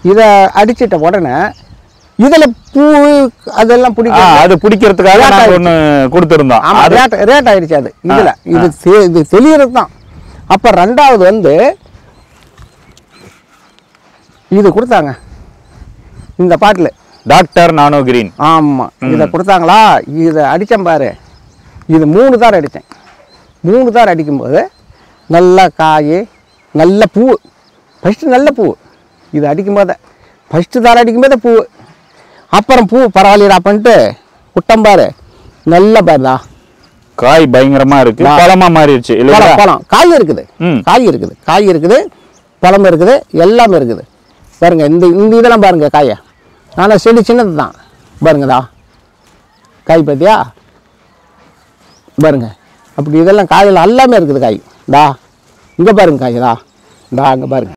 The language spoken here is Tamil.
இதை அடிச்சிட்ட உடனே இதில் பூ அதெல்லாம் ஆ, பிடிக்க அது பிடிக்கிறதுக்காக Rate நாங்க ஆயிடுச்சு. ஒண்ணு கொடுத்துருந்தோம் ஆமாம் அது ரேட் ரேட் ஆயிடுச்சு அது இதில் இது தெ- இது தெளியறது தான் அப்போ ரெண்டாவது வந்து இது கொடுத்தாங்க இந்த பாட்டில் டாக்டர் நானோ கிரீன் ஆமாம் இதை கொடுத்தாங்களா இதை அடித்தேன் பாரு இது மூணு தார் அடித்தேன் மூணு தார் அடிக்கும்போது நல்ல காய் நல்ல பூ ஃபஸ்ட்டு நல்ல பூ இது அடிக்கும்போது ஃபஸ்ட்டு தார் அடிக்கும்போது பூ அப்புறம் பூ பரவாயில்லடா பண்ணிட்டு விட்டம் பாரு நல்ல பாருடா காய் பயங்கரமா இருக்கு வா. பழமா மாறிடுச்சு இல்லையா பழம் பழம் காய் இருக்குது ம். காய் இருக்குது காய் இருக்குது பழம் இருக்குது எல்லாமே இருக்குது பாருங்க இந்த இந்த இதெல்லாம் பாருங்க காயை ஆனால் செடி சின்னது தான் பாருங்கடா காய் பார்த்தியா பாருங்க அப்படி இதெல்லாம் காயில் எல்லாமே இருக்குது காய் டா இங்கே பாருங்க காய் டா டா அங்கே பாருங்க